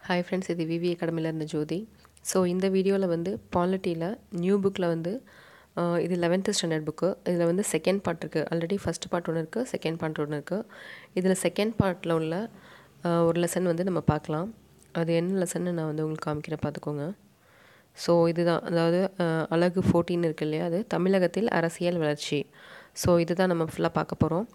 hi friends இது விவி அகாடமியில் இருந்த ஜோதி ஸோ இந்த வீடியோவில் வந்து பாலிட்டியில் நியூ புக்கில் வந்து ஆஹ், இது லெவன்த்து ஸ்டாண்டர்ட் புக்கு இதில் வந்து செகண்ட் பார்ட் இருக்குது ஆல்ரெடி ஃபஸ்ட் பார்ட் ஒன்று இருக்குது செகண்ட் பார்ட் ஒன்று இருக்குது இதில் செகண்ட் பார்ட்டில் உள்ள ஆஹ், ஒரு லெசன் வந்து நம்ம பார்க்கலாம் அது என்ன லெசன்னு நான் வந்து உங்களுக்கு காமிக்கிறேன் பார்த்துக்கோங்க ஸோ இதுதான் அதாவது அஹ், அழகு ஃபோர்டீன் இருக்கு இல்லையா அது தமிழகத்தில் அரசியல் வளர்ச்சி ஸோ இதுதான் நம்ம ஃபுல்லாக பார்க்க போகிறோம்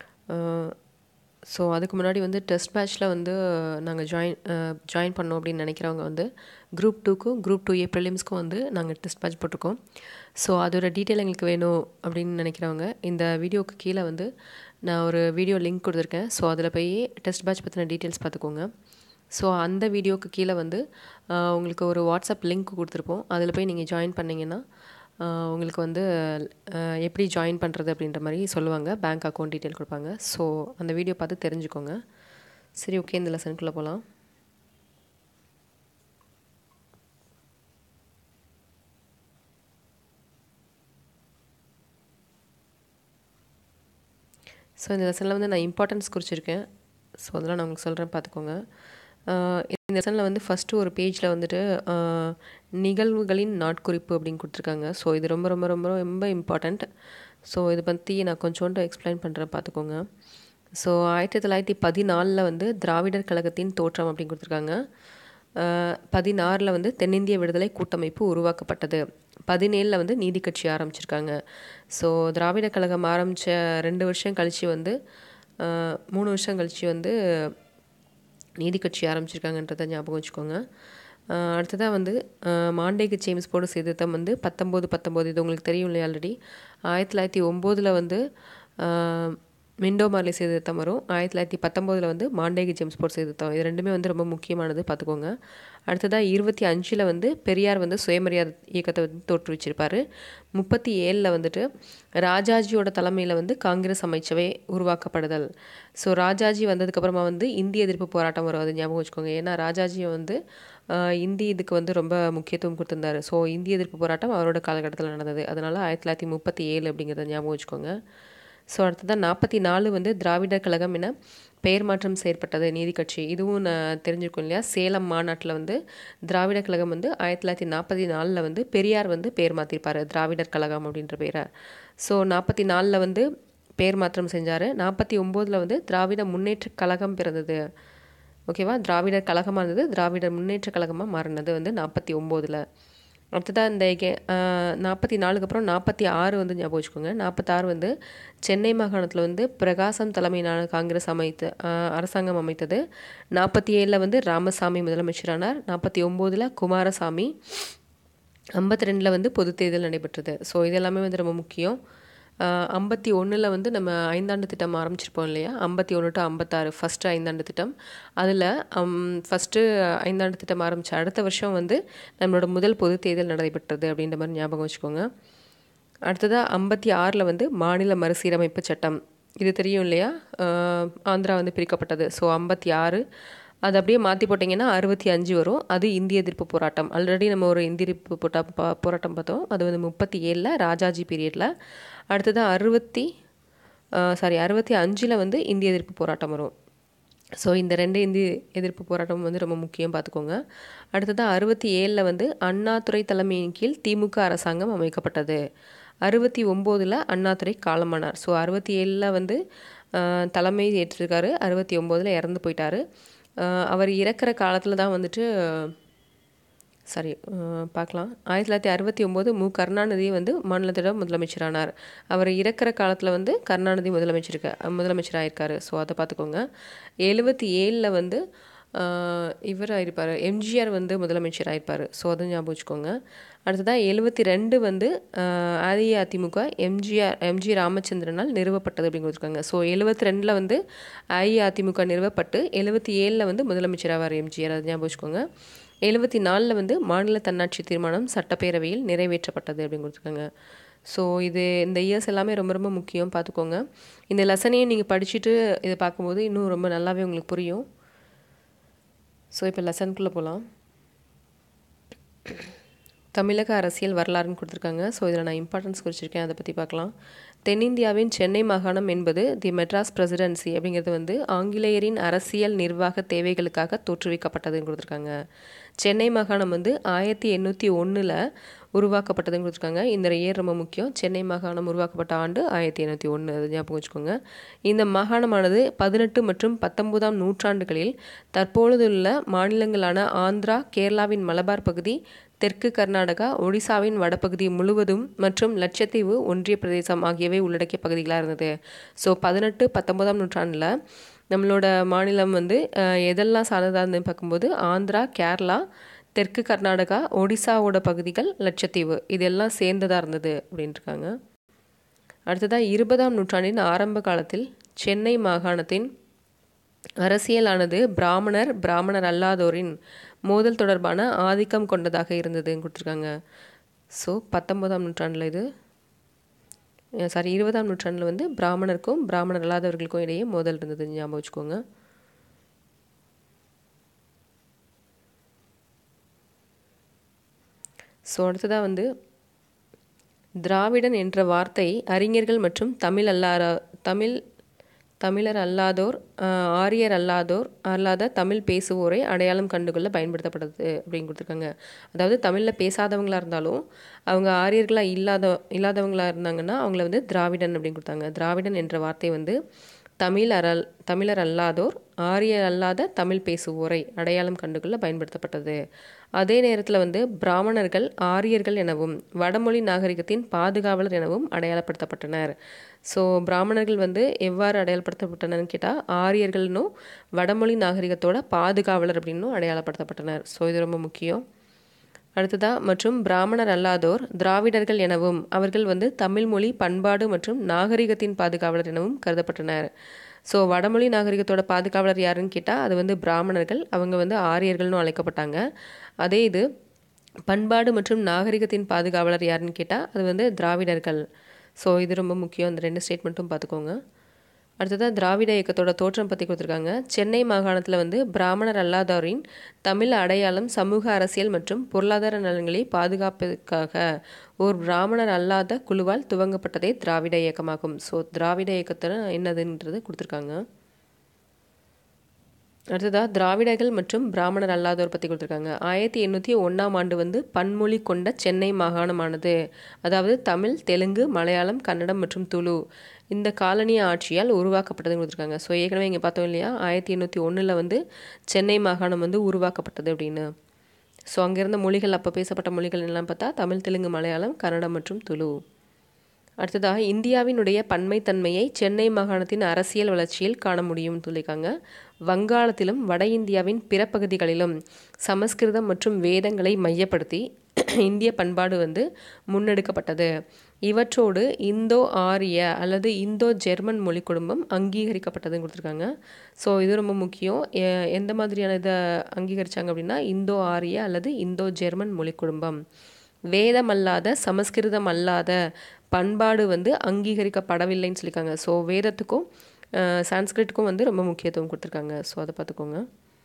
ஸோ அதுக்கு முன்னாடி வந்து டெஸ்ட் பேட்ச்சில் வந்து நாங்கள் ஜாயின் ஜாயின் பண்ணோம் அப்படின்னு நினைக்கிறவங்க வந்து குரூப் டூக்கும் குரூப் டூ ஏ ப்ரிலிம்ஸ்க்கும் வந்து நாங்கள் டெஸ்ட் பேட்ச் போட்டிருக்கோம் ஸோ அதோட டீட்டெயில் எங்களுக்கு வேணும் அப்படின்னு நினைக்கிறவங்க இந்த வீடியோவுக்கு கீழே வந்து நான் ஒரு வீடியோ லிங்க் கொடுத்துருக்கேன் ஸோ அதில் போய் டெஸ்ட் பேட்ச் பற்றின டீட்டெயில்ஸ் பார்த்துக்கோங்க ஸோ அந்த வீடியோவுக்கு கீழே வந்து ஆஹ், உங்களுக்கு ஒரு வாட்ஸ்அப் லிங்க் கொடுத்துருப்போம் அதில் போய் நீங்கள் ஜாயின் பண்ணிங்கன்னா ஆஹ், உங்களுக்கு வந்து ஆஹ், எப்படி ஜாயின் பண்ணுறது அப்படின்ற மாதிரி சொல்லுவாங்க பேங்க் அக்கௌண்ட் டீட்டெயில் கொடுப்பாங்க ஸோ அந்த வீடியோ பார்த்து தெரிஞ்சுக்கோங்க சரி ஓகே இந்த லெசனுக்குள்ளே போகலாம் ஸோ இந்த லெசனில் வந்து நான் இம்பார்ட்டன்ஸ் குறிச்சிருக்கேன் ஸோ அதெல்லாம் நான் உங்களுக்கு சொல்கிறேன் பார்த்துக்கோங்க ஆஹ் இந்த லெசனில் வந்து ஃபஸ்ட்டு ஒரு பேஜில் வந்துட்டு ஆஹ் நிகழ்வுகளின் நாட்குறிப்பு அப்படின்னு கொடுத்துருக்காங்க ஸோ இது ரொம்ப ரொம்ப ரொம்ப ரொம்ப இம்பார்ட்டண்ட் ஸோ இதை பற்றி நான் கொஞ்சோண்டு எக்ஸ்பிளைன் பண்ணுறேன் பார்த்துக்கோங்க ஸோ ஆயிரத்தி தொள்ளாயிரத்தி பதினாலில் வந்து திராவிடர் கழகத்தின் தோற்றம் அப்படின்னு கொடுத்துருக்காங்க பதினாறில் வந்து தென்னிந்திய விடுதலை கூட்டமைப்பு உருவாக்கப்பட்டது பதினேழில் வந்து நீதி கட்சி ஆரம்பிச்சிருக்காங்க ஸோ திராவிட கழகம் ஆரம்பித்த ரெண்டு வருஷம் கழித்து வந்து ஆஹ் மூணு வருஷம் கழித்து வந்து நீதி கட்சி ஆரம்பிச்சிருக்காங்கன்றதை ஞாபகம் வச்சுக்கோங்க ஆஹ் அடுத்ததாக வந்து ஆஹ் மாண்டேகு ஜேம்ஸ் போர்டு சீர்திருத்தம் வந்து பத்தொம்போது பத்தொம்போது இது உங்களுக்கு தெரியும் இல்லையா ஆல்ரெடி ஆயிரத்தி தொள்ளாயிரத்தி ஒம்போதில் வந்து ஆஹ் மிண்டோ மார்லி சீர்திருத்தம் வரும் ஆயிரத்தி தொள்ளாயிரத்தி பத்தொம்போதில் வந்து மாண்டேகு ஜேம்ஸ் போர்ட் சீர்திருத்தம் இது ரெண்டுமே வந்து ரொம்ப முக்கியமானது பார்த்துக்கோங்க அடுத்ததாக இருபத்தி அஞ்சில் வந்து பெரியார் வந்து சுயமரியாதை இயக்கத்தை வந்து தோற்றுவிச்சிருப்பார் முப்பத்தி ஏழில் வந்துட்டு ராஜாஜியோட தலைமையில் வந்து காங்கிரஸ் அமைச்சவை உருவாக்கப்படுதல் ஸோ ராஜாஜி வந்ததுக்கப்புறமா வந்து இந்திய எதிர்ப்பு போராட்டம் வரும் அது ஞாபகம் வச்சுக்கோங்க ஏன்னா ராஜாஜி வந்து ஆஹ், இந்தி இதுக்கு வந்து ரொம்ப முக்கியத்துவம் கொடுத்திருந்தாரு ஸோ இந்திய எதிர்ப்பு போராட்டம் அவரோட காலகட்டத்தில் நடந்தது அதனால் ஆயிரத்தி தொள்ளாயிரத்தி முப்பத்தி ஏழு அப்படிங்கிறத ஞாபகம் வச்சுக்கோங்க ஸோ அடுத்ததான் நாற்பத்தி நாலு வந்து திராவிடர் கழகம் என பெயர் மாற்றம் செயற்பட்டது நீதி கட்சி இதுவும் நான் தெரிஞ்சிருக்கோம் இல்லையா சேலம் மாநாட்டில் வந்து திராவிடர் கழகம் வந்து ஆயிரத்தி தொள்ளாயிரத்தி நாற்பத்தி நாலில் வந்து பெரியார் வந்து பெயர் மாற்றிருப்பார் திராவிடர் கழகம் அப்படின்ற பேரை ஸோ நாற்பத்தி நாலில் வந்து பெயர் மாற்றம் செஞ்சார் நாற்பத்தி ஒம்போதில் வந்து திராவிட முன்னேற்ற கழகம் பிறந்தது ஓகேவா திராவிடர் கழகமாக இருந்தது திராவிடர் முன்னேற்ற கழகமாக மாறினது வந்து நாற்பத்தி ஒம்போதில் அடுத்ததாக இந்த நாற்பத்தி நாலுக்கு அப்புறம் நாற்பத்தி ஆறு வந்து ஞாபகம் வச்சுக்கோங்க நாற்பத்தாறு வந்து சென்னை மாகாணத்தில் வந்து பிரகாசம் தலைமையிலான காங்கிரஸ் அமைத்து ஆஹ், அரசாங்கம் அமைத்தது நாற்பத்தி ஏழில் வந்து ராமசாமி முதலமைச்சரானார் நாற்பத்தி ஒம்போதில் குமாரசாமி ஐம்பத்தி ரெண்டில் வந்து பொது தேர்தல் நடைபெற்றது ஸோ இது எல்லாமே வந்து ரொம்ப முக்கியம் ஐம்பத்தி ஒன்றில் வந்து நம்ம ஐந்தாண்டு திட்டம் ஆரம்பிச்சிருப்போம் இல்லையா ஐம்பத்தி ஒன்று டு ஐம்பத்தாறு ஃபஸ்ட்டு ஐந்தாண்டு திட்டம் அதில் ஃபஸ்ட்டு ஐந்தாண்டு திட்டம் ஆரம்பித்த அடுத்த வருஷம் வந்து நம்மளோட முதல் பொது தேர்தல் நடைபெற்றது அப்படின்ற மாதிரி ஞாபகம் வச்சுக்கோங்க அடுத்ததாக ஐம்பத்தி ஆறில் வந்து மாநில மறுசீரமைப்பு சட்டம் இது தெரியும் இல்லையா ஆஹ் ஆந்திரா வந்து பிரிக்கப்பட்டது ஸோ ஐம்பத்தி ஆறு அது அப்படியே மாற்றி போட்டிங்கன்னா அறுபத்தி அஞ்சு வரும் அது இந்திய எதிர்ப்பு போராட்டம் ஆல்ரெடி நம்ம ஒரு இந்திய எதிர்ப்பு போட்டா பா- போராட்டம் பார்த்தோம் அது வந்து முப்பத்தி ஏழில் ராஜாஜி பீரியடில் அடுத்ததாக அறுபத்தி சாரி அறுபத்தி அஞ்சில் வந்து இந்திய எதிர்ப்பு போராட்டம் வரும் ஸோ இந்த ரெண்டு இந்திய எதிர்ப்பு போராட்டம் வந்து ரொம்ப முக்கியம் பார்த்துக்கோங்க அடுத்ததாக அறுபத்தி ஏழில் வந்து அண்ணாதுரை தலைமையின் கீழ் திமுக அரசாங்கம் அமைக்கப்பட்டது அறுபத்தி ஒம்போதில் அண்ணாதுரை காலமானார் ஸோ அறுபத்தி ஏழில் வந்து ஆஹ், தலைமை ஏற்றிருக்காரு அறுபத்தி ஒம்போதில் இறந்து போயிட்டாரு ஆஹ், அவர் இறக்குற காலத்தில் தான் வந்துட்டு சாரி பார்க்கலாம் ஆயிரத்தி தொள்ளாயிரத்தி அறுபத்தி ஒம்போது மு கருணாநிதி வந்து மாநிலத்தோட முதலமைச்சரானார் அவர் இறக்குற காலத்தில் வந்து கருணாநிதி முதலமைச்சருக்கு முதலமைச்சர் ஆயிருக்காரு ஸோ அதை பார்த்துக்கோங்க எழுபத்தி ஏழில் வந்து ஆஹ், இவர் ஆயிருப்பார் எம்ஜிஆர் வந்து முதலமைச்சர் ஆயிருப்பார் ஸோ அதை ஞாபகம் வச்சுக்கோங்க அடுத்ததாக எழுபத்தி ரெண்டு வந்து ஆஹ், அஇஅதிமுக எம்ஜிஆர் எம்ஜி ராமச்சந்திரனால் நிறுவப்பட்டது அப்படின்னு கொடுத்துருக்காங்க ஸோ எழுபத்தி ரெண்டில் வந்து அஇஅதிமுக நிறுவப்பட்டு எழுபத்தி ஏழில் வந்து முதலமைச்சர் ஆவார் எம்ஜிஆர் அதை ஞாபகம் வச்சுக்கோங்க எழுபத்தி நாலில் வந்து மாநில தன்னாட்சி தீர்மானம் சட்டப்பேரவையில் நிறைவேற்றப்பட்டது அப்படின்னு கொடுத்துருக்காங்க ஸோ இது இந்த இயர்ஸ் எல்லாமே ரொம்ப ரொம்ப முக்கியம் பார்த்துக்கோங்க இந்த லெசனையும் நீங்கள் படிச்சுட்டு இதை பார்க்கும்போது இன்னும் ரொம்ப நல்லாவே உங்களுக்கு புரியும் ஸோ இப்போ லெசனுக்குள்ளே போகலாம் தமிழக அரசியல் வரலாறுன்னு கொடுத்துருக்காங்க ஸோ இதில் நான் இம்பார்ட்டன்ஸ் குறிச்சிருக்கேன் அதை பற்றி பார்க்கலாம் தென்னிந்தியாவின் சென்னை மாகாணம் என்பது தி மெட்ராஸ் பிரசிடென்சி அப்படிங்கிறது வந்து ஆங்கிலேயரின் அரசியல் நிர்வாக தேவைகளுக்காக தோற்றுவிக்கப்பட்டதுன்னு கொடுத்துருக்காங்க சென்னை மாகாணம் வந்து ஆயிரத்தி எண்ணூற்றி ஒன்றில் உருவாக்கப்பட்டதுன்னு கொடுத்துருக்காங்க இந்த இயர் ரொம்ப முக்கியம் சென்னை மாகாணம் உருவாக்கப்பட்ட ஆண்டு ஆயிரத்தி எண்ணூற்றி ஒன்று அது ஞாபகம் வச்சுக்கோங்க இந்த மாகாணமானது பதினெட்டு மற்றும் பத்தொன்பதாம் நூற்றாண்டுகளில் தற்பொழுதுள்ள மாநிலங்களான ஆந்திரா கேரளாவின் மலபார் பகுதி தெற்கு கர்நாடகா ஒடிசாவின் வடபகுதி முழுவதும் மற்றும் லட்சத்தீவு ஒன்றிய பிரதேசம் ஆகியவை உள்ளடக்கிய பகுதிகளாக இருந்தது ஸோ பதினெட்டு பத்தொன்பதாம் நூற்றாண்டில் நம்மளோட மாநிலம் வந்து எதெல்லாம் சார்ந்ததாக இருந்து பார்க்கும்போது ஆந்திரா கேரளா தெற்கு கர்நாடகா ஒடிசாவோட பகுதிகள் லட்சத்தீவு இதெல்லாம் சேர்ந்ததாக இருந்தது அப்படின்ட்டுருக்காங்க அடுத்ததாக இருபதாம் நூற்றாண்டின் ஆரம்ப காலத்தில் சென்னை மாகாணத்தின் அரசியலானது பிராமணர் பிராமணர் அல்லாதோரின் மோதல் தொடர்பான ஆதிக்கம் கொண்டதாக இருந்ததுன்னு கொடுத்துருக்காங்க ஸோ பத்தொன்பதாம் நூற்றாண்டில் இது சாரி இருபதாம் நூற்றாண்டில் வந்து பிராமணருக்கும் பிராமணர் அல்லாதவர்களுக்கும் இடையே மோதல் இருந்தது ஞாபகம் வச்சுக்கோங்க ஸோ அடுத்ததாக வந்து திராவிடன் என்ற வார்த்தை அறிஞர்கள் மற்றும் தமிழ் அல்லாத தமிழ் தமிழர் அல்லாதோர் ஆரியர் அல்லாதோர் அல்லாத தமிழ் பேசுவோரை அடையாளம் கண்டுகொள்ள பயன்படுத்தப்படுது அப்படின்னு கொடுத்துருக்காங்க அதாவது தமிழில் பேசாதவங்களாக இருந்தாலும் அவங்க ஆரியர்களாக இல்லாத இல்லாதவங்களாக இருந்தாங்கன்னா அவங்கள வந்து திராவிடன் அப்படின்னு கொடுத்தாங்க திராவிடன் என்ற வார்த்தை வந்து தமிழ் அரல் தமிழர் அல்லாதோர் ஆரியர் அல்லாத தமிழ் பேசுவோரை அடையாளம் கண்டுகொள்ள பயன்படுத்தப்பட்டது அதே நேரத்தில் வந்து பிராமணர்கள் ஆரியர்கள் எனவும் வடமொழி நாகரிகத்தின் பாதுகாவலர் எனவும் அடையாளப்படுத்தப்பட்டனர் ஸோ பிராமணர்கள் வந்து எவ்வாறு அடையாளப்படுத்தப்பட்டனர்னு கேட்டால் ஆரியர்கள்னும் வடமொழி நாகரிகத்தோட பாதுகாவலர் அப்படின்னும் அடையாளப்படுத்தப்பட்டனர் ஸோ இது ரொம்ப முக்கியம் அடுத்ததா மற்றும் பிராமணர் அல்லாதோர் திராவிடர்கள் எனவும் அவர்கள் வந்து தமிழ் மொழி பண்பாடு மற்றும் நாகரிகத்தின் பாதுகாவலர் எனவும் கருதப்பட்டனர் ஸோ வடமொழி நாகரிகத்தோட பாதுகாவலர் யாருன்னு கேட்டால் அது வந்து பிராமணர்கள் அவங்க வந்து ஆரியர்கள்னு அழைக்கப்பட்டாங்க அதே இது பண்பாடு மற்றும் நாகரிகத்தின் பாதுகாவலர் யாருன்னு கேட்டால் அது வந்து திராவிடர்கள் ஸோ இது ரொம்ப முக்கியம் அந்த ரெண்டு ஸ்டேட்மெண்ட்டும் பார்த்துக்கோங்க அடுத்ததாக திராவிட இயக்கத்தோட தோற்றம் பற்றி கொடுத்துருக்காங்க சென்னை மாகாணத்தில் வந்து பிராமணர் அல்லாதோரின் தமிழ் அடையாளம் சமூக அரசியல் மற்றும் பொருளாதார நலன்களை பாதுகாப்பதற்காக ஒரு பிராமணர் அல்லாத குழுவால் துவங்கப்பட்டதே திராவிட இயக்கமாகும் ஸோ திராவிட இயக்கத்தில் என்னதுன்றது கொடுத்துருக்காங்க அடுத்ததாக திராவிடர்கள் மற்றும் பிராமணர் அல்லாதோர் பற்றி கொடுத்துருக்காங்க ஆயிரத்தி எண்ணூற்றி ஒன்றாம் ஆண்டு வந்து பன்மொழி கொண்ட சென்னை மாகாணமானது அதாவது தமிழ் தெலுங்கு மலையாளம் கன்னடம் மற்றும் துளு இந்த காலனிய ஆட்சியால் உருவாக்கப்பட்டதுன்னு கொடுத்துருக்காங்க ஸோ ஏற்கனவே இங்கே பார்த்தோம் இல்லையா ஆயிரத்தி எண்ணூற்றி ஒன்றில் வந்து சென்னை மாகாணம் வந்து உருவாக்கப்பட்டது அப்படின்னு ஸோ அங்கேருந்த மொழிகள் அப்போ பேசப்பட்ட மொழிகள் என்னெல்லாம் பார்த்தா தமிழ் தெலுங்கு மலையாளம் கன்னடம் மற்றும் துளு அடுத்ததாக இந்தியாவினுடைய பன்மைத்தன்மையை சென்னை மாகாணத்தின் அரசியல் வளர்ச்சியில் காண முடியும்னு சொல்லியிருக்காங்க வங்காளத்திலும் வட இந்தியாவின் பிற பகுதிகளிலும் சமஸ்கிருதம் மற்றும் வேதங்களை மையப்படுத்தி இந்திய பண்பாடு வந்து முன்னெடுக்கப்பட்டது இவற்றோடு இந்தோ ஆரிய அல்லது இந்தோ ஜெர்மன் மொழி குடும்பம் அங்கீகரிக்கப்பட்டதுன்னு கொடுத்துருக்காங்க ஸோ இது ரொம்ப முக்கியம் எந்த மாதிரியான இதை அங்கீகரித்தாங்க அப்படின்னா இந்தோ ஆரிய அல்லது இந்தோ ஜெர்மன் மொழி குடும்பம் வேதம் அல்லாத சமஸ்கிருதம் அல்லாத பண்பாடு வந்து அங்கீகரிக்கப்படவில்லைன்னு சொல்லியிருக்காங்க ஸோ வேதத்துக்கும் சான்ஸ்கிரிட்டுக்கும் வந்து ரொம்ப முக்கியத்துவம் கொடுத்துருக்காங்க ஸோ அதை பார்த்துக்கோங்க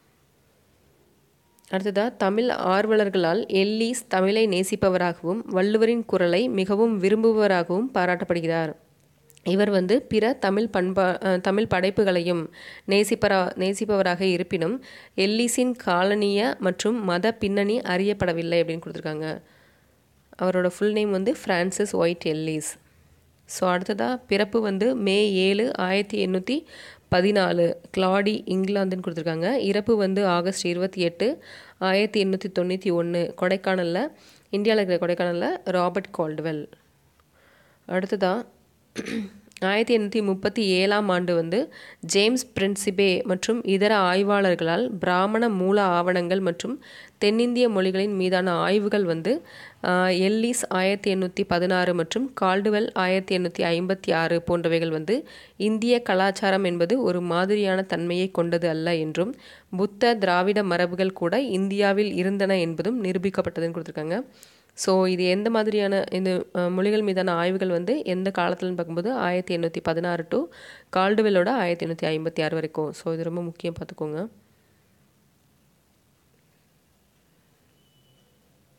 அடுத்ததாக தமிழ் ஆர்வலர்களால் எல்லீஸ் தமிழை நேசிப்பவராகவும் வள்ளுவரின் குரலை மிகவும் விரும்புபவராகவும் பாராட்டப்படுகிறார் இவர் வந்து பிற தமிழ் பண்பா தமிழ் படைப்புகளையும் நேசிப்பரா நேசிப்பவராக இருப்பினும் எல்லீஸின் காலனிய மற்றும் மத பின்னணி அறியப்படவில்லை அப்படின்னு கொடுத்துருக்காங்க அவரோட ஃபுல் நேம் வந்து ஃப்ரான்சிஸ் ஒயிட் எல்லீஸ் ஸோ அடுத்ததாக பிறப்பு வந்து மே ஏழு ஆயிரத்தி எண்ணூற்றி பதினாலு கிளாடி இங்கிலாந்துன்னு கொடுத்துருக்காங்க இறப்பு வந்து ஆகஸ்ட் இருபத்தி எட்டு ஆயிரத்தி எண்ணூற்றி தொண்ணூற்றி ஒன்று கொடைக்கானலில் இந்தியாவில் இருக்கிற கொடைக்கானலில் ராபர்ட் கால்டுவெல் அடுத்ததாக ஆயிரத்தி எண்ணூற்றி முப்பத்தி ஏழாம் ஆண்டு வந்து ஜேம்ஸ் பிரின்சிபே மற்றும் இதர ஆய்வாளர்களால் பிராமண மூல ஆவணங்கள் மற்றும் தென்னிந்திய மொழிகளின் மீதான ஆய்வுகள் வந்து எல்லீஸ் ஆயிரத்தி எண்ணூற்றி பதினாறு மற்றும் கால்டுவெல் ஆயிரத்தி எண்ணூற்றி ஐம்பத்தி ஆறு போன்றவைகள் வந்து இந்திய கலாச்சாரம் என்பது ஒரு மாதிரியான தன்மையை கொண்டது அல்ல என்றும் புத்த திராவிட மரபுகள் கூட இந்தியாவில் இருந்தன என்பதும் நிரூபிக்கப்பட்டதுன்னு கொடுத்துருக்காங்க ஸோ இது எந்த மாதிரியான இந்த மொழிகள் மீதான ஆய்வுகள் வந்து எந்த காலத்துலன்னு பார்க்கும்போது ஆயிரத்தி எண்ணூற்றி பதினாறு டு கால்டுவெல்லோட ஆயிரத்தி எண்ணூற்றி ஐம்பத்தி ஆறு வரைக்கும் ஸோ இது ரொம்ப முக்கியம் பார்த்துக்கோங்க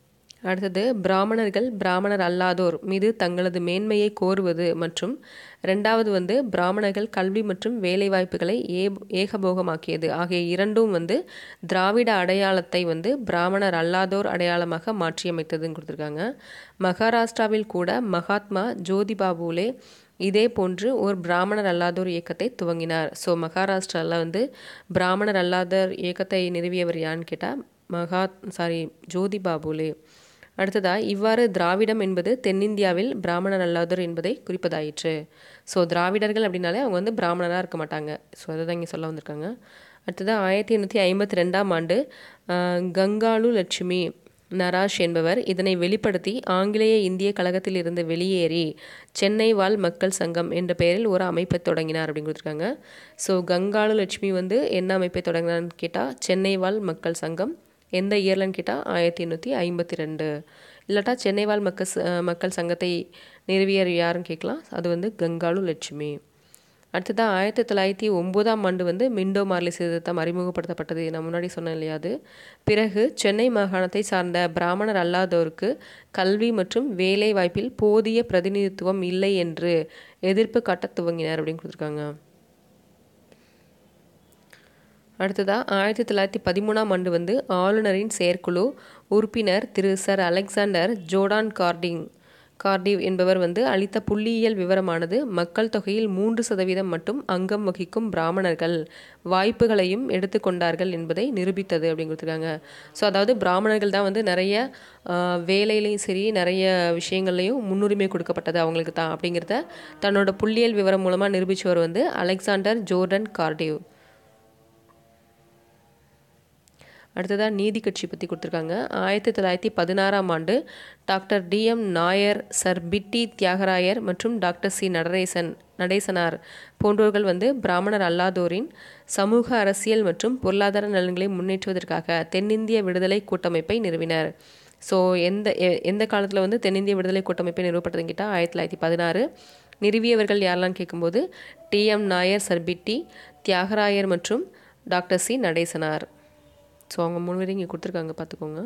அடுத்தது பிராமணர்கள் பிராமணர் அல்லாதோர் மீது தங்களது மேன்மையை கோருவது மற்றும் ரெண்டாவது வந்து பிராமணர்கள் கல்வி மற்றும் வேலைவாய்ப்புகளை ஏ ஏகபோகமாக்கியது ஆகிய இரண்டும் வந்து திராவிட அடையாளத்தை வந்து பிராமணர் அல்லாதோர் அடையாளமாக மாற்றியமைத்ததுன்னு கொடுத்துருக்காங்க மகாராஷ்டிராவில் கூட மகாத்மா ஜோதிபாபுலே இதே போன்று ஒரு பிராமணர் அல்லாதோர் இயக்கத்தை துவங்கினார் ஸோ மகாராஷ்டிராவில் வந்து பிராமணர் அல்லாதோர் இயக்கத்தை நிறுவியவர் யான்னு கேட்டால் மகா சாரி ஜோதிபாபுலே அடுத்ததாக இவ்வாறு திராவிடம் என்பது தென்னிந்தியாவில் பிராமணர் அல்லாதோர் என்பதை குறிப்பதாயிற்று ஸோ திராவிடர்கள் அப்படின்னாலே அவங்க வந்து பிராமணராக இருக்க மாட்டாங்க ஸோ அதை தான் இங்கே சொல்ல வந்திருக்காங்க அடுத்ததாக ஆயிரத்தி எண்ணூற்றி ஐம்பத்தி ரெண்டாம் ஆண்டு கங்காலு லட்சுமி நராஷ் என்பவர் இதனை வெளிப்படுத்தி ஆங்கிலேய இந்திய கழகத்தில் இருந்து வெளியேறி சென்னை வாழ் மக்கள் சங்கம் என்ற பெயரில் ஒரு அமைப்பை தொடங்கினார் அப்படின்னு கொடுத்துருக்காங்க ஸோ கங்காலு லட்சுமி வந்து என்ன அமைப்பை தொடங்கினான்னு கேட்டால் சென்னை வாழ் மக்கள் சங்கம் எந்த இயர்லன்னு கேட்டால் ஆயிரத்தி எண்ணூற்றி ஐம்பத்தி ரெண்டு இல்லாட்டா சென்னை வாழ் மக்கள் மக்கள் சங்கத்தை நிறுவியர் யாருன்னு கேட்கலாம் அது வந்து கங்காலு லட்சுமி அடுத்ததாக ஆயிரத்தி தொள்ளாயிரத்தி ஒம்போதாம் ஆண்டு வந்து மிண்டோ மார்லி சீர்திருத்தம் அறிமுகப்படுத்தப்பட்டது நான் முன்னாடி சொன்னேன் இல்லையா அது பிறகு சென்னை மாகாணத்தை சார்ந்த பிராமணர் அல்லாதோருக்கு கல்வி மற்றும் வேலை வாய்ப்பில் போதிய பிரதிநிதித்துவம் இல்லை என்று எதிர்ப்பு காட்ட துவங்கினார் அப்படின்னு கொடுத்துருக்காங்க அடுத்ததாக ஆயிரத்தி தொள்ளாயிரத்தி பதிமூணாம் ஆண்டு வந்து ஆளுநரின் செயற்குழு உறுப்பினர் திரு சர் அலெக்சாண்டர் ஜோர்டான் கார்டிங் கார்டிவ் என்பவர் வந்து அளித்த புள்ளியியல் விவரமானது மக்கள் தொகையில் மூன்று சதவீதம் மட்டும் அங்கம் வகிக்கும் பிராமணர்கள் வாய்ப்புகளையும் எடுத்துக்கொண்டார்கள் என்பதை நிரூபித்தது அப்படின்னு கொடுத்துருக்காங்க ஸோ அதாவது பிராமணர்கள் தான் வந்து நிறைய வேலையிலையும் சரி நிறைய விஷயங்கள்லையும் முன்னுரிமை கொடுக்கப்பட்டது அவங்களுக்கு தான் அப்படிங்கிறத தன்னோட புள்ளியியல் விவரம் மூலமாக நிரூபித்தவர் வந்து அலெக்சாண்டர் ஜோர்டன் கார்டிவ் அடுத்ததாக நீதி கட்சி பற்றி கொடுத்துருக்காங்க ஆயிரத்தி தொள்ளாயிரத்தி பதினாறாம் ஆண்டு doctor T M Nair sir Pitti Theagaraya மற்றும் டாக்டர் சி நடரேசன் நடேசனார் போன்றோர்கள் வந்து பிராமணர் அல்லாதோரின் சமூக அரசியல் மற்றும் பொருளாதார நலன்களை முன்னேற்றுவதற்காக தென்னிந்திய விடுதலை கூட்டமைப்பை நிறுவினர் ஸோ எந்த எந்த காலத்தில் வந்து தென்னிந்திய விடுதலை கூட்டமைப்பை நிறுவப்பட்டதுன்னு கேட்டால் ஆயிரத்தி தொள்ளாயிரத்தி பதினாறு நிறுவியவர்கள் யாரெல்லாம் கேட்கும்போது டிஎம் நாயர் சர்பிட்டி தியாகராயர் மற்றும் டாக்டர் சி நடேசனார் ஸோ அவங்க மூணு பேரும் இங்கே கொடுத்துருக்காங்க பார்த்துக்கோங்க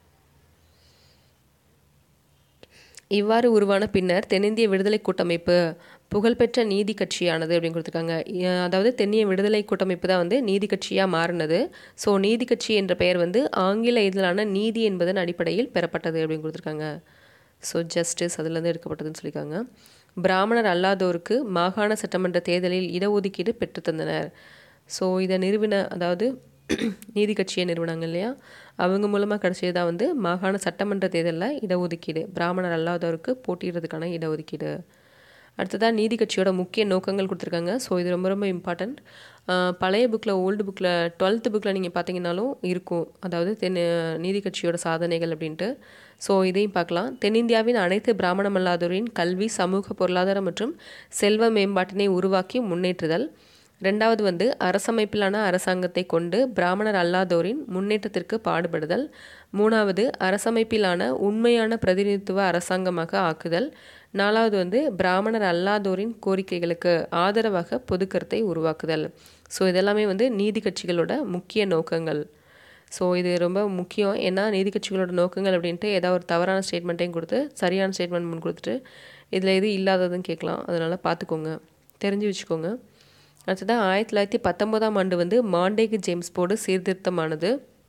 இவ்வாறு உருவான பின்னர் தென்னிந்திய விடுதலை கூட்டமைப்பு புகழ்பெற்ற நீதி கட்சியானது அப்படின்னு கொடுத்துருக்காங்க அதாவது தென்னிய விடுதலை கூட்டமைப்பு தான் வந்து நீதி கட்சியாக மாறினது ஸோ நீதி கட்சி என்ற பெயர் வந்து ஆங்கில இதழான நீதி என்பதன் அடிப்படையில் பெறப்பட்டது அப்படின்னு கொடுத்துருக்காங்க ஸோ ஜஸ்டிஸ் அதுலேருந்து எடுக்கப்பட்டதுன்னு சொல்லியிருக்காங்க பிராமணர் அல்லாதோருக்கு மாகாண சட்டமன்ற தேர்தலில் இடஒதுக்கீடு பெற்றுத்தந்தனர் ஸோ இதை நிறுவின அதாவது நீதி கட்சியை நிறுவனாங்க இல்லையா அவங்க மூலமாக கிடச்சது தான் வந்து மாகாண சட்டமன்ற தேர்தலில் இடஒதுக்கீடு பிராமணர் அல்லாதவருக்கு போட்டியிடுறதுக்கான இடஒதுக்கீடு அடுத்ததாக நீதி கட்சியோட முக்கிய நோக்கங்கள் கொடுத்துருக்காங்க ஸோ இது ரொம்ப ரொம்ப இம்பார்ட்டண்ட் பழைய புக்கில் ஓல்டு புக்கில் டுவெல்த்து புக்கில் நீங்கள் பார்த்தீங்கன்னாலும் இருக்கும் அதாவது தென் நீதி கட்சியோட சாதனைகள் அப்படின்ட்டு ஸோ இதையும் பார்க்கலாம் தென்னிந்தியாவின் அனைத்து பிராமணமல்லாதோரின் கல்வி சமூக பொருளாதார மற்றும் செல்வ மேம்பாட்டினை உருவாக்கி முன்னேற்றுதல் ரெண்டாவது வந்து அரசமைப்பிலான அரசாங்கத்தை கொண்டு பிராமணர் அல்லாதோரின் முன்னேற்றத்திற்கு பாடுபடுதல் மூணாவது அரசமைப்பிலான உண்மையான பிரதிநிதித்துவ அரசாங்கமாக ஆக்குதல் நாலாவது வந்து பிராமணர் அல்லாதோரின் கோரிக்கைகளுக்கு ஆதரவாக பொதுக்கருத்தை உருவாக்குதல் ஸோ இதெல்லாமே வந்து நீதி கட்சிகளோட முக்கிய நோக்கங்கள் ஸோ இது ரொம்ப முக்கியம் ஏன்னா நீதி கட்சிகளோட நோக்கங்கள் அப்படின்ட்டு ஏதாவது ஒரு தவறான ஸ்டேட்மெண்ட்டையும் கொடுத்து சரியான ஸ்டேட்மெண்ட் முன் கொடுத்துட்டு இதில் எது இல்லாததுன்னு கேட்கலாம் அதனால் பார்த்துக்கோங்க தெரிஞ்சு வச்சுக்கோங்க அடுத்ததான் ஆயிரத்தி தொள்ளாயிரத்தி பத்தொம்போதாம் ஆண்டு வந்து மாண்டேகு ஜேம்ஸ் போர்டு சீர்திருத்தமானது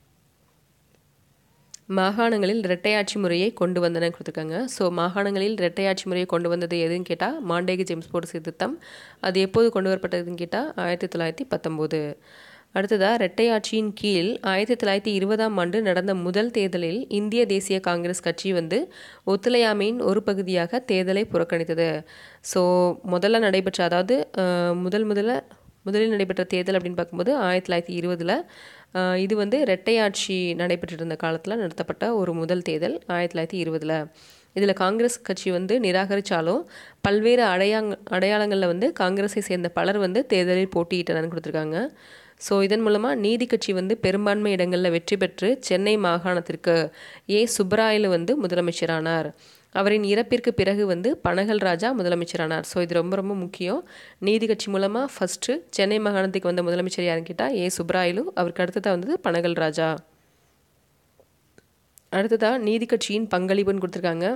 மாகாணங்களில் இரட்டையாட்சி முறையை கொண்டு வந்தன கொடுத்துருக்காங்க ஸோ மாகாணங்களில் இரட்டையாட்சி முறையை கொண்டு வந்தது எதுன்னு கேட்டால் மாண்டேகு ஜேம்ஸ் போர்டு சீர்திருத்தம் அது எப்போது கொண்டு வரப்பட்டதுன்னு கேட்டால் ஆயிரத்தி தொள்ளாயிரத்தி பத்தொம்போது அடுத்ததாக இரட்டையாட்சியின் கீழ் ஆயிரத்தி தொள்ளாயிரத்தி இருபதாம் ஆண்டு நடந்த முதல் தேர்தலில் இந்திய தேசிய காங்கிரஸ் கட்சி வந்து ஒத்துழையாமையின் ஒரு பகுதியாக தேர்தலை புறக்கணித்தது ஸோ முதல்ல நடைபெற்ற அதாவது முதல் முதல்ல முதலில் நடைபெற்ற தேர்தல் அப்படின்னு பார்க்கும்போது ஆயிரத்தி தொள்ளாயிரத்தி இருபதில் இது வந்து இரட்டையாட்சி நடைபெற்று இருந்த காலத்தில் நடத்தப்பட்ட ஒரு முதல் தேர்தல் ஆயிரத்தி தொள்ளாயிரத்தி இருபதில் இதில் காங்கிரஸ் கட்சி வந்து நிராகரித்தாலும் பல்வேறு அடையாங் அடையாளங்களில் வந்து காங்கிரஸை சேர்ந்த பலர் வந்து தேர்தலில் போட்டியிட்டனன்னு கொடுத்துருக்காங்க ஸோ இதன் மூலமாக நீதி கட்சி வந்து பெரும்பான்மை இடங்களில் வெற்றி பெற்று சென்னை மாகாணத்திற்கு ஏ சுப்பராயலு வந்து முதலமைச்சரானார் அவரின் இறப்பிற்கு பிறகு வந்து பனகல் ராஜா முதலமைச்சரானார் ஸோ இது ரொம்ப ரொம்ப முக்கியம் நீதி கட்சி மூலமாக ஃபஸ்ட்டு சென்னை மாகாணத்துக்கு வந்த முதலமைச்சர் யாருன்னு கேட்டால் ஏ சுப்ராயலு அவருக்கு அடுத்ததாக வந்தது பனகல் ராஜா அடுத்ததாக நீதி கட்சியின் பங்களிப்புன்னு கொடுத்துருக்காங்க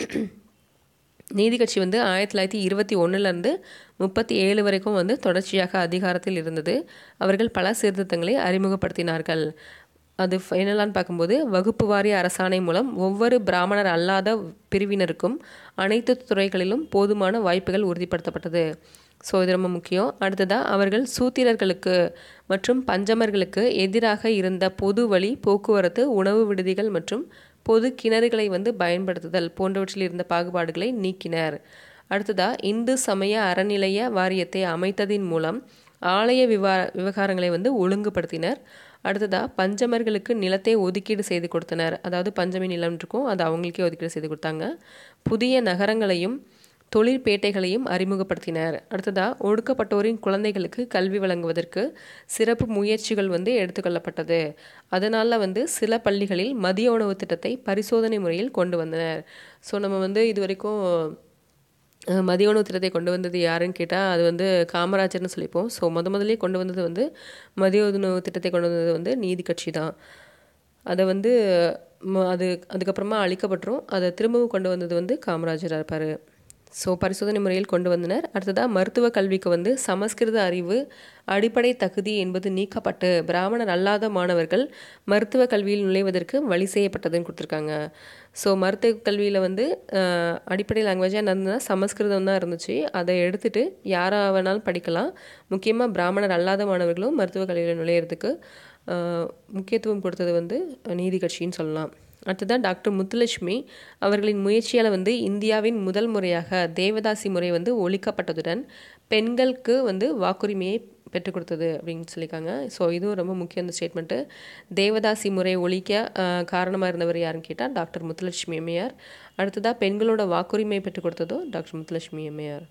நீதி கட்சி வந்து ஆயிரத்தி தொள்ளாயிரத்தி இருபத்தி ஒன்றுலேருந்து முப்பத்தி ஏழு வரைக்கும் வந்து தொடர்ச்சியாக அதிகாரத்தில் இருந்தது அவர்கள் பல சீர்திருத்தங்களை அறிமுகப்படுத்தினார்கள் அது ஃபைனலான்னு பார்க்கும்போது வகுப்பு வாரிய அரசாணை மூலம் ஒவ்வொரு பிராமணர் அல்லாத பிரிவினருக்கும் அனைத்து துறைகளிலும் போதுமான வாய்ப்புகள் உறுதிப்படுத்தப்பட்டது ஸோ இது ரொம்ப முக்கியம் அடுத்ததாக அவர்கள் சூத்திரர்களுக்கு மற்றும் பஞ்சமர்களுக்கு எதிராக இருந்த பொது வழி போக்குவரத்து உணவு விடுதிகள் மற்றும் பொது கிணறுகளை வந்து பயன்படுத்துதல் போன்றவற்றில் இருந்த பாகுபாடுகளை நீக்கினர் அடுத்ததா இந்து சமய அறநிலைய வாரியத்தை அமைத்ததின் மூலம் ஆலய விவா விவகாரங்களை வந்து ஒழுங்குபடுத்தினர் அடுத்ததா பஞ்சமர்களுக்கு நிலத்தை ஒதுக்கீடு செய்து கொடுத்தனர் அதாவது பஞ்சமி நிலம் இருக்கும் அது அவங்களுக்கே ஒதுக்கீடு செய்து கொடுத்தாங்க புதிய நகரங்களையும் தொழிற்பேட்டைகளையும் அறிமுகப்படுத்தினர் அடுத்ததா ஒடுக்கப்பட்டோரின் குழந்தைகளுக்கு கல்வி வழங்குவதற்கு சிறப்பு முயற்சிகள் வந்து எடுத்துக்கொள்ளப்பட்டது அதனால் வந்து சில பள்ளிகளில் மதிய உணவு திட்டத்தை பரிசோதனை முறையில் கொண்டு வந்தனர் ஸோ நம்ம வந்து இது வரைக்கும் மதிய உணவு திட்டத்தை கொண்டு வந்தது யாருன்னு கேட்டால் அது வந்து காமராஜர்னு சொல்லிப்போம் ஸோ முத முதலே கொண்டு வந்தது வந்து மதிய உணவு திட்டத்தை கொண்டு வந்தது வந்து நீதி கட்சி தான் அதை வந்து அது அதுக்கப்புறமா அழிக்கப்பட்டுரும் அதை திரும்பவும் கொண்டு வந்தது வந்து காமராஜராக இருப்பார் ஸோ பரிசோதனை முறையில் கொண்டு வந்தனர் அடுத்ததாக மருத்துவ கல்விக்கு வந்து சமஸ்கிருத அறிவு அடிப்படை தகுதி என்பது நீக்கப்பட்டு பிராமணர் அல்லாத மாணவர்கள் மருத்துவ கல்வியில் நுழைவதற்கு வழி செய்யப்பட்டதுன்னு கொடுத்துருக்காங்க ஸோ மருத்துவ கல்வியில் வந்து அடிப்படை லாங்குவேஜாக இருந்ததுன்னா சமஸ்கிருதம் தான் இருந்துச்சு அதை எடுத்துகிட்டு யாராக வேணாலும் படிக்கலாம் முக்கியமாக பிராமணர் அல்லாத மாணவர்களும் மருத்துவ கல்வியில் நுழையிறதுக்கு முக்கியத்துவம் கொடுத்தது வந்து நீதி கட்சின்னு சொல்லலாம் அடுத்ததான் டாக்டர் முத்துலட்சுமி அவர்களின் முயற்சியால் வந்து இந்தியாவின் முதல் முறையாக தேவதாசி முறை வந்து ஒழிக்கப்பட்டதுடன் பெண்களுக்கு வந்து வாக்குரிமையை பெற்றுக் கொடுத்தது அப்படின்னு சொல்லியிருக்காங்க ஸோ இதுவும் ரொம்ப முக்கியம் இந்த ஸ்டேட்மெண்ட்டு தேவதாசி முறை ஒழிக்க காரணமாக இருந்தவர் யாருன்னு கேட்டால் டாக்டர் முத்துலட்சுமி எம்மையார் அடுத்ததாக பெண்களோட வாக்குரிமை பெற்றுக் கொடுத்ததும் டாக்டர் முத்துலட்சுமி எம்மையார்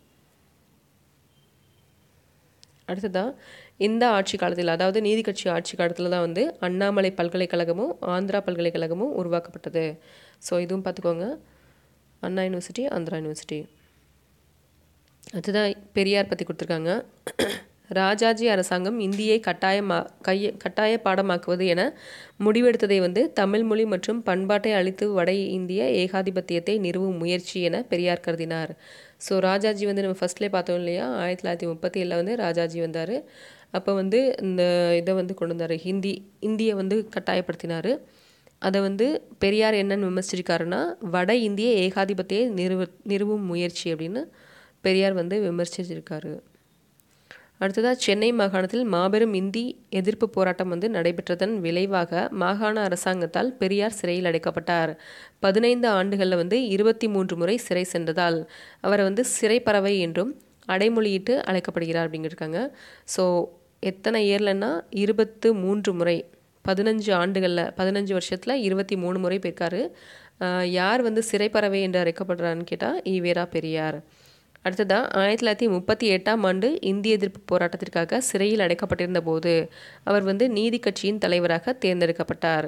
அடுத்ததாக இந்த ஆட்சி காலத்தில் அதாவது நீதி கட்சி ஆட்சி காலத்தில் தான் வந்து அண்ணாமலை பல்கலைக்கழகமும் ஆந்திரா பல்கலைக்கழகமும் உருவாக்கப்பட்டது ஸோ இதுவும் பார்த்துக்கோங்க அண்ணா யூனிவர்சிட்டி ஆந்திரா யூனிவர்சிட்டி அடுத்ததான் பெரியார் பற்றி கொடுத்துருக்காங்க ராஜாஜி அரசாங்கம் இந்தியை கட்டாயமா கைய கட்டாய பாடமாக்குவது என முடிவெடுத்ததை வந்து தமிழ் மொழி மற்றும் பண்பாட்டை அழித்து வட இந்திய ஏகாதிபத்தியத்தை நிறுவும் முயற்சி என பெரியார் கருதினார் ஸோ ராஜாஜி வந்து நம்ம ஃபஸ்ட்லேயே பார்த்தோம் இல்லையா ஆயிரத்தி தொள்ளாயிரத்தி முப்பத்தி ஏழில் வந்து ராஜாஜி வந்தார் அப்போ வந்து இந்த இதை வந்து கொண்டு வந்தார் ஹிந்தி இந்தியை வந்து கட்டாயப்படுத்தினார் அதை வந்து பெரியார் என்னன்னு விமர்சிச்சிருக்காருன்னா வட இந்திய ஏகாதிபத்திய நிறுவ நிறுவும் முயற்சி அப்படின்னு பெரியார் வந்து விமர்சிச்சிருக்காரு அடுத்ததாக சென்னை மாகாணத்தில் மாபெரும் இந்தி எதிர்ப்பு போராட்டம் வந்து நடைபெற்றதன் விளைவாக மாகாண அரசாங்கத்தால் பெரியார் சிறையில் அடைக்கப்பட்டார் பதினைந்து ஆண்டுகளில் வந்து இருபத்தி மூன்று முறை சிறை சென்றதால் அவரை வந்து சிறை பறவை என்றும் அடைமொழியிட்டு அழைக்கப்படுகிறார் அப்படிங்கிருக்காங்க ஸோ எத்தனை இயர்லன்னா இருபத்து மூன்று முறை பதினஞ்சு ஆண்டுகளில் பதினஞ்சு வருஷத்தில் இருபத்தி மூணு முறை போயிருக்காரு யார் வந்து சிறைப்பறவை என்று அழைக்கப்படுறான்னு கேட்டால் ஈவேரா பெரியார் அடுத்ததாக ஆயிரத்தி தொள்ளாயிரத்தி முப்பத்தி எட்டாம் ஆண்டு இந்திய எதிர்ப்பு போராட்டத்திற்காக சிறையில் அடைக்கப்பட்டிருந்த போது அவர் வந்து நீதி கட்சியின் தலைவராக தேர்ந்தெடுக்கப்பட்டார்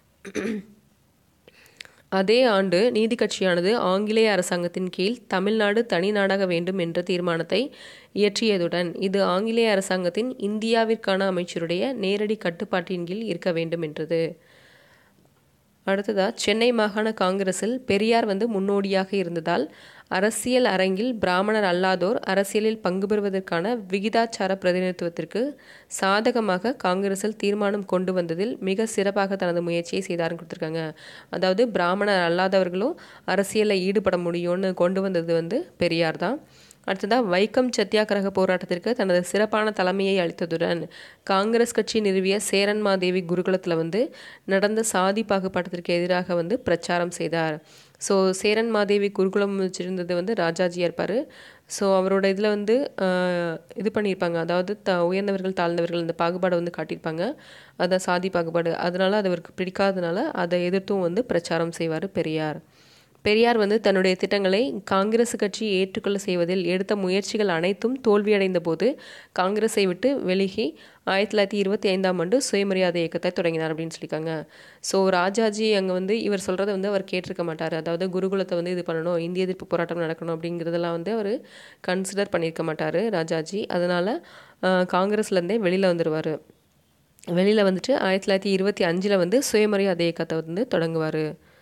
அதே ஆண்டு நீதி கட்சியானது ஆங்கிலேய அரசாங்கத்தின் கீழ் தமிழ்நாடு தனி நாடாக வேண்டும் என்ற தீர்மானத்தை இயற்றியதுடன் இது ஆங்கிலேய அரசாங்கத்தின் இந்தியாவிற்கான அமைச்சருடைய நேரடி கட்டுப்பாட்டின் கீழ் இருக்க வேண்டும் என்றது அடுத்ததாக சென்னை மாகாண காங்கிரஸில் பெரியார் வந்து முன்னோடியாக இருந்ததால் அரசியல் அரங்கில் பிராமணர் அல்லாதோர் அரசியலில் பங்கு பெறுவதற்கான விகிதாச்சார பிரதிநிதித்துவத்திற்கு சாதகமாக காங்கிரஸில் தீர்மானம் கொண்டு வந்ததில் மிக சிறப்பாக தனது முயற்சியை செய்தார்னு கொடுத்துருக்காங்க அதாவது பிராமணர் அல்லாதவர்களும் அரசியலில் ஈடுபட முடியும்னு கொண்டு வந்தது வந்து பெரியார் தான் அடுத்ததாக வைக்கம் சத்தியாகிரக போராட்டத்திற்கு தனது சிறப்பான தலைமையை அளித்ததுடன் காங்கிரஸ் கட்சி நிறுவிய சேரன்மாதேவி குருகுலத்தில் வந்து நடந்த சாதி பாகுபாட்டத்திற்கு எதிராக வந்து பிரச்சாரம் செய்தார் ஸோ சேரன் மாதேவி குருகுலம் வச்சுருந்தது வந்து ராஜாஜியாக இருப்பார் ஸோ அவரோட இதில் வந்து இது பண்ணியிருப்பாங்க அதாவது த உயர்ந்தவர்கள் தாழ்ந்தவர்கள் இந்த பாகுபாடை வந்து காட்டியிருப்பாங்க அதான் சாதி பாகுபாடு அதனால் அது அவருக்கு பிடிக்காதனால அதை எதிர்த்தும் வந்து பிரச்சாரம் செய்வார் பெரியார் பெரியார் வந்து தன்னுடைய திட்டங்களை காங்கிரஸ் கட்சி ஏற்றுக்கொள்ள செய்வதில் எடுத்த முயற்சிகள் அனைத்தும் தோல்வியடைந்த போது காங்கிரஸை விட்டு வெளியே ஆயிரத்தி தொள்ளாயிரத்தி இருபத்தி ஐந்தாம் ஆண்டு சுயமரியாதை இயக்கத்தை தொடங்கினார் அப்படின்னு சொல்லியிருக்காங்க ஸோ ராஜாஜி அங்கே வந்து இவர் சொல்கிறத வந்து அவர் கேட்டிருக்க மாட்டார் அதாவது குருகுலத்தை வந்து இது பண்ணணும் இந்திய எதிர்ப்பு போராட்டம் நடக்கணும் அப்படிங்கிறதெல்லாம் வந்து அவர் கன்சிடர் பண்ணியிருக்க மாட்டார் ராஜாஜி அதனால் காங்கிரஸ்லேருந்தே வெளியில் வந்துடுவார் வெளியில் வந்துட்டு ஆயிரத்தி தொள்ளாயிரத்தி இருபத்தி அஞ்சில் வந்து சுயமரியாதை இயக்கத்தை வந்து தொடங்குவார்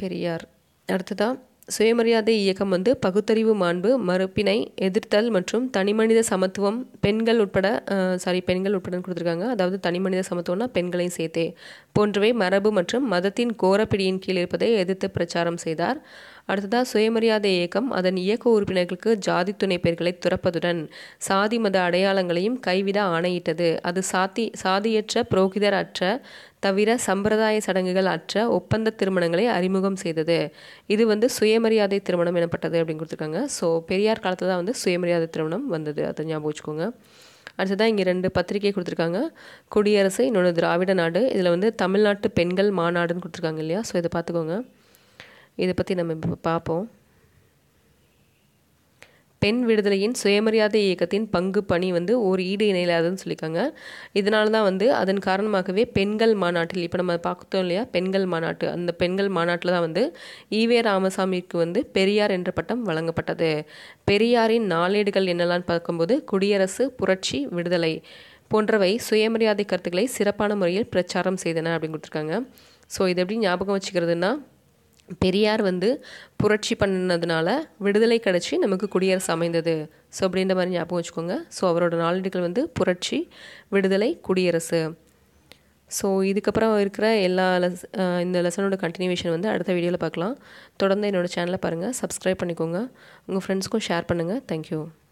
பெரியார் அடுத்ததாக சுயமரியாதை இயக்கம் வந்து பகுத்தறிவு மாண்பு மறுப்பினை எதிர்த்தல் மற்றும் தனிமனித சமத்துவம் பெண்கள் உட்பட சாரி பெண்கள் உட்பட கொடுத்துருக்காங்க அதாவது தனிமனித சமத்துவம்னா பெண்களையும் சேர்த்தே போன்றவை மரபு மற்றும் மதத்தின் கோரப்பிடியின் கீழ் இருப்பதை எதிர்த்து பிரச்சாரம் செய்தார் அடுத்ததாக சுயமரியாதை இயக்கம் அதன் இயக்க உறுப்பினர்களுக்கு ஜாதி துணை பெயர்களை துறப்பதுடன் சாதி மத அடையாளங்களையும் கைவிட ஆணையிட்டது அது சாத்தி சாதியற்ற புரோகிதர் அற்ற தவிர சம்பிரதாய சடங்குகள் அற்ற ஒப்பந்த திருமணங்களை அறிமுகம் செய்தது இது வந்து சுயமரியாதை திருமணம் எனப்பட்டது அப்படின்னு கொடுத்துருக்காங்க ஸோ பெரியார் காலத்தில் தான் வந்து சுயமரியாதை திருமணம் வந்தது அதை ஞாபகம் வச்சுக்கோங்க அடுத்ததான் இங்கே ரெண்டு பத்திரிகை கொடுத்துருக்காங்க குடியரசு இன்னொன்று திராவிட நாடு இதில் வந்து தமிழ்நாட்டு பெண்கள் மாநாடுன்னு கொடுத்துருக்காங்க இல்லையா ஸோ இதை பார்த்துக்கோங்க இதை பற்றி நம்ம இப்போ பார்ப்போம் பெண் விடுதலையின் சுயமரியாதை இயக்கத்தின் பங்கு பணி வந்து ஒரு ஈடு இணையில்லாதுன்னு சொல்லியிருக்காங்க இதனால தான் வந்து அதன் காரணமாகவே பெண்கள் மாநாட்டில் இப்போ நம்ம பார்த்தோம் இல்லையா பெண்கள் மாநாட்டு அந்த பெண்கள் மாநாட்டில் தான் வந்து ஈவே ராமசாமிக்கு வந்து பெரியார் என்ற பட்டம் வழங்கப்பட்டது பெரியாரின் நாளேடுகள் என்னெல்லாம் பார்க்கும்போது குடியரசு புரட்சி விடுதலை போன்றவை சுயமரியாதை கருத்துக்களை சிறப்பான முறையில் பிரச்சாரம் செய்தன அப்படின்னு கொடுத்துருக்காங்க ஸோ இது எப்படி ஞாபகம் வச்சுக்கிறதுனா பெரியார் வந்து புரட்சி பண்ணதுனால விடுதலை கிடச்சி நமக்கு குடியரசு அமைந்தது ஸோ அப்படின்ற மாதிரி ஞாபகம் வச்சுக்கோங்க ஸோ அவரோட நாளேடுகள் வந்து புரட்சி விடுதலை குடியரசு ஸோ இதுக்கப்புறம் இருக்கிற எல்லா லெஸ் இந்த லெசனோட கண்டினியூவேஷன் வந்து அடுத்த வீடியோவில் பார்க்கலாம் தொடர்ந்து என்னோடய சேனலை பாருங்கள் சப்ஸ்கிரைப் பண்ணிக்கோங்க உங்கள் ஃப்ரெண்ட்ஸ்க்கும் ஷேர் பண்ணுங்கள் தேங்க்யூ